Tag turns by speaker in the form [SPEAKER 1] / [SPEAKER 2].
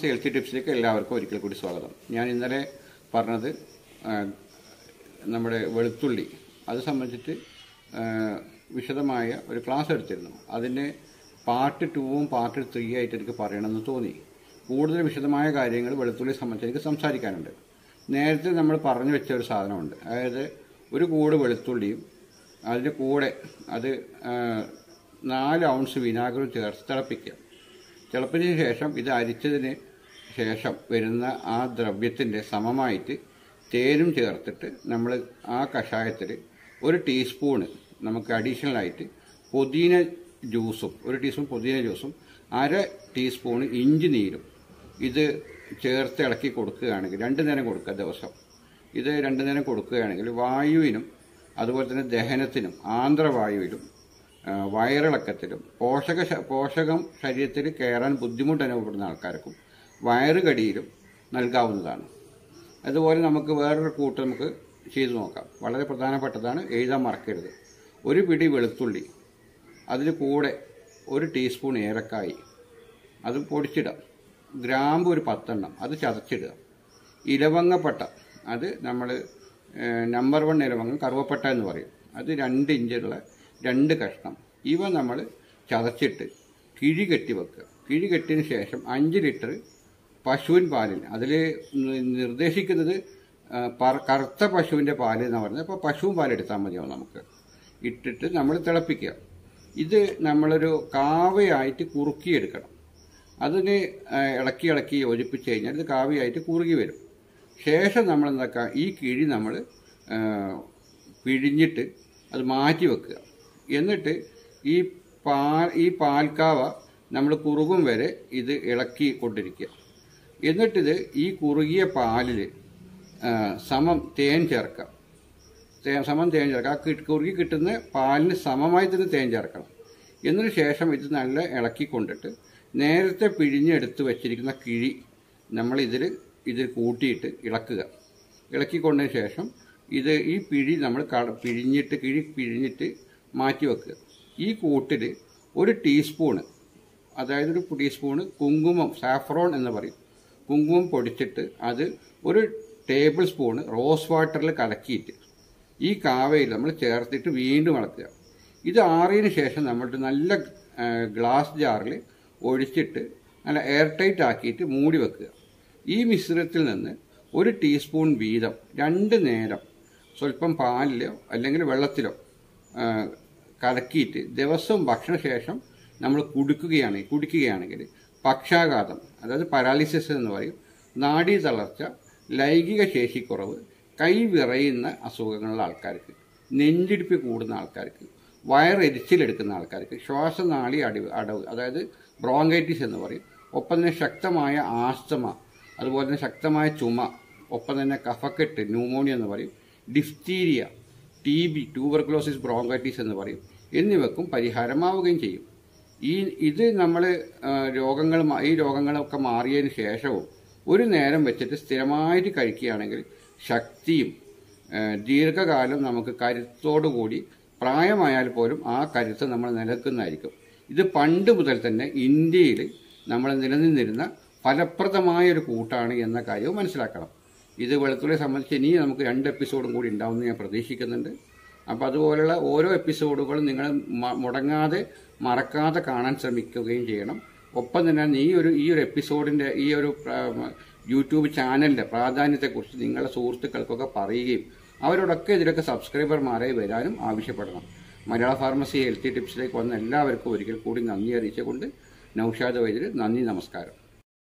[SPEAKER 1] pharmacy healthy ടിപ്സിലേക്ക് എല്ലാവർക്കും ഒരിക്കൽ കൂടി സ്വാഗതം ഞാൻ ഇന്നലെ പറഞ്ഞത് ആ, നമ്മുടെ വെളുത്തുള്ളി അത് സംബന്ധിച്ചിട്ട് ആ, വിശദമായ ഒരു ക്ലാസ് എടുത്തിരുന്നു അതിൻ്റെ പാർട്ട് ടൂവും പാർട്ട് ത്രീ ആയിട്ട് എനിക്ക് പറയണമെന്ന് തോന്നി കൂടുതൽ വിശദമായ കാര്യങ്ങൾ വെളുത്തുള്ളി സംബന്ധിച്ച് എനിക്ക് സംസാരിക്കാനുണ്ട് നേരത്തെ നമ്മൾ പറഞ്ഞു വെച്ച ഒരു സാധനമുണ്ട് അതായത് ഒരു കൂട് വെളുത്തുള്ളിയും അതിൻ്റെ കൂടെ അത് ആ, നാല് ഔൺസ് വിനാഗിരി ചേർത്ത് തിളപ്പിക്കുക തിളപ്പിച്ചതിന് ശേഷം ഇത് അരിച്ചതിന് ശേഷം വരുന്ന ആ ദ്രവ്യത്തിൻ്റെ സമമായിട്ട് തേനും ചേർത്തിട്ട് നമ്മൾ ആ കഷായത്തിൽ ഒരു ടീസ്പൂണ് നമുക്ക് അഡീഷണൽ ആയിട്ട് പുതിന ജ്യൂസും ഒരു ടീസ്പൂൺ പുതിന ജ്യൂസും അര ടീസ്പൂണ് ഇഞ്ചി നീരും ഇത് ചേർത്ത് ഇളക്കി കൊടുക്കുകയാണെങ്കിൽ രണ്ട് നേരം കൊടുക്കുക ദിവസം ഇത് രണ്ട് നേരം കൊടുക്കുകയാണെങ്കിൽ വായുവിനും അതുപോലെ തന്നെ ദഹനത്തിനും ആന്ധ്രവായുവിലും ആ, വയറിളക്കത്തിലും പോഷക ശ- പോഷകം ശരീരത്തിൽ കയറാൻ ബുദ്ധിമുട്ട് അനുഭവപ്പെടുന്ന ആൾക്കാർക്കും വയറുകടിയിലും നൽകാവുന്നതാണ് അതുപോലെ നമുക്ക് വേറൊരു കൂട്ട് നമുക്ക് ചെയ്തു നോക്കാം വളരെ പ്രധാനപ്പെട്ടതാണ് എഴുതാൻ മറക്കരുത് ഒരു പിടി വെളുത്തുള്ളി അതിന് കൂടെ ഒരു ടീസ്പൂൺ ഏലക്കായി അത് പൊടിച്ചിടാം ഗ്രാമ്പ് ഒരു പത്തെണ്ണം അത് ചതച്ചിടുക ഇലവങ്ങപ്പട്ട അത് നമ്മൾ നമ്പർ വൺ ഇലവങ്ങം കറുവപ്പട്ട എന്ന് പറയും അത് രണ്ട് ഇഞ്ചുള്ള രണ്ട് കഷ്ണം ഇവ നമ്മൾ ചതച്ചിട്ട് കിഴി കെട്ടി വെക്കുക കിഴി കെട്ടിയതിന് ശേഷം അഞ്ച് ലിറ്റർ പശുവിൻ പാലിൽ അതിൽ നിർദ്ദേശിക്കുന്നത് ആ, പർ- കറുത്ത പശുവിൻ്റെ പാല് എന്ന് പറയുന്നത് അപ്പോൾ പശുവും പാൽ എടുത്താൽ മതിയാവും നമുക്ക് ഇട്ടിട്ട് നമ്മൾ തിളപ്പിക്കുക ഇത് നമ്മളൊരു കാവയായിട്ട് കുറുക്കിയെടുക്കണം അതിന് ആ, ഇളക്കി ഇളക്കി യോജിപ്പിച്ച് കഴിഞ്ഞാൽ ഇത് കാവയായിട്ട് കുറുകി വരും ശേഷം നമ്മൾ എന്താക്കുക ഈ കിഴി നമ്മൾ ആ, പിഴിഞ്ഞിട്ട് അത് മാറ്റി വെക്കുക എന്നിട്ട് ഈ പാ ഈ പാൽക്കാവ നമ്മൾ കുറുകും വരെ ഇത് ഇളക്കി കൊണ്ടിരിക്കുക എന്നിട്ടിത് ഈ കുറുകിയ പാലിൽ സമം തേൻ ചേർക്കാം തേ- സമം തേൻ ചേർക്കുക ആ കിട്ട് കുറുകി കിട്ടുന്ന പാലിന് സമമായി തന്നെ തേൻ ചേർക്കണം എന്നതിന് ശേഷം ഇത് നല്ല ഇളക്കി കൊണ്ടിട്ട് നേരത്തെ പിഴിഞ്ഞെടുത്ത് വെച്ചിരിക്കുന്ന കിഴി നമ്മൾ ഇതിൽ ഇതിൽ കൂട്ടിയിട്ട് ഇളക്കുക ഇളക്കിക്കൊണ്ടതിന് ശേഷം ഇത് ഈ പിഴി നമ്മൾ കള പിഴിഞ്ഞിട്ട് കിഴി പിഴിഞ്ഞിട്ട് മാറ്റി വെക്കുക ഈ കൂട്ടിൽ ഒരു ടീസ്പൂണ് അതായത് ഒരു ടീസ്പൂണ് കുങ്കുമം സാഫ്രോൺ എന്ന് പറയും കുങ്കുമം പൊടിച്ചിട്ട് അത് ഒരു ടേബിൾ സ്പൂണ് റോസ് വാട്ടറിൽ കലക്കിയിട്ട് ഈ കാവയിൽ നമ്മൾ ചേർത്തിട്ട് വീണ്ടും ഇളക്കുക ഇത് ആറിയതിന് ശേഷം നമ്മൾ നല്ല ആ, ഗ്ലാസ് ജാറിൽ ഒഴിച്ചിട്ട് നല്ല എയർ ടൈറ്റ് ആക്കിയിട്ട് മൂടി വെക്കുക ഈ മിശ്രിതത്തിൽ നിന്ന് ഒരു ടീസ്പൂൺ വീതം രണ്ട് നേരം സ്വല്പം പാലിലോ അല്ലെങ്കിൽ വെള്ളത്തിലോ ആ, കലക്കിയിട്ട് ദിവസവും ഭക്ഷണശേഷം നമ്മൾ കുടിക്കുകയാണ് കുടിക്കുകയാണെങ്കിൽ പക്ഷാഘാതം അതായത് പരാലിസിസ് എന്ന് പറയും നാഡീ തളർച്ച ലൈംഗിക ശേഷിക്കുറവ് കൈ വിറയുന്ന അസുഖങ്ങളുള്ള ആൾക്കാർക്ക് നെഞ്ചിടിപ്പ് കൂടുന്ന ആൾക്കാർക്ക് വയറെരിച്ചിലെടുക്കുന്ന ആൾക്കാർക്ക് ശ്വാസനാളി അടിവ് അടവ് അതായത് ബ്രോങ്കൈറ്റിസ് എന്ന് പറയും ഒപ്പം തന്നെ ശക്തമായ ആസ്തമ അതുപോലെ തന്നെ ശക്തമായ ചുമ ഒപ്പം തന്നെ കഫക്കെട്ട് ന്യൂമോണിയ എന്ന് പറയും diphtheria T B tuberculosis bronchitis എന്ന് പറയും എന്നിവക്കും പരിഹാരമാവുകയും ചെയ്യും ഈ ഇത് നമ്മൾ രോഗങ്ങൾ മാ- ഈ രോഗങ്ങളൊക്കെ മാറിയതിന് ശേഷവും ഒരു നേരം വെച്ചിട്ട് സ്ഥിരമായിട്ട് കഴിക്കുകയാണെങ്കിൽ ശക്തിയും ആ, ദീർഘകാലം നമുക്ക് കരുത്തോടു കൂടി പ്രായമായാൽ പോലും ആ കരുത്ത് നമ്മൾ നിലനിൽക്കുന്നതായിരിക്കും ഇത് പണ്ട് മുതൽ തന്നെ ഇന്ത്യയിൽ നമ്മൾ നിലനിന്നിരുന്ന ഫലപ്രദമായ ഒരു കൂട്ടാണ് എന്ന കാര്യവും മനസ്സിലാക്കണം ഇത് വെളുത്തുള്ളിയെ സംബന്ധിച്ച് ഇനി നമുക്ക് രണ്ട് എപ്പിസോഡും കൂടി ഉണ്ടാവുമെന്ന് ഞാൻ പ്രതീക്ഷിക്കുന്നുണ്ട് അപ്പോൾ അതുപോലുള്ള ഓരോ എപ്പിസോഡുകളും നിങ്ങൾ മ- മുടങ്ങാതെ മറക്കാതെ കാണാൻ ശ്രമിക്കുകയും ചെയ്യണം ഒപ്പം തന്നെ ഈ ഒരു ഈ ഒരു എപ്പിസോഡിൻ്റെ ഈ ഒരു പ്ര- യൂട്യൂബ് ചാനലിൻ്റെ പ്രാധാന്യത്തെക്കുറിച്ച് നിങ്ങളുടെ സുഹൃത്തുക്കൾക്കൊക്കെ പറയുകയും അവരോടൊക്കെ ഇതിലൊക്കെ സബ്സ്ക്രൈബർമാരായി വരാനും ആവശ്യപ്പെടണം മലയാള ഫാർമസി ഹെൽത്തി ടിപ്സിലേക്ക് വന്ന എല്ലാവർക്കും ഒരിക്കൽ കൂടി നന്ദി അറിയിച്ചുകൊണ്ട് നൌഷാദ് വൈദ്യർ നന്ദി നമസ്കാരം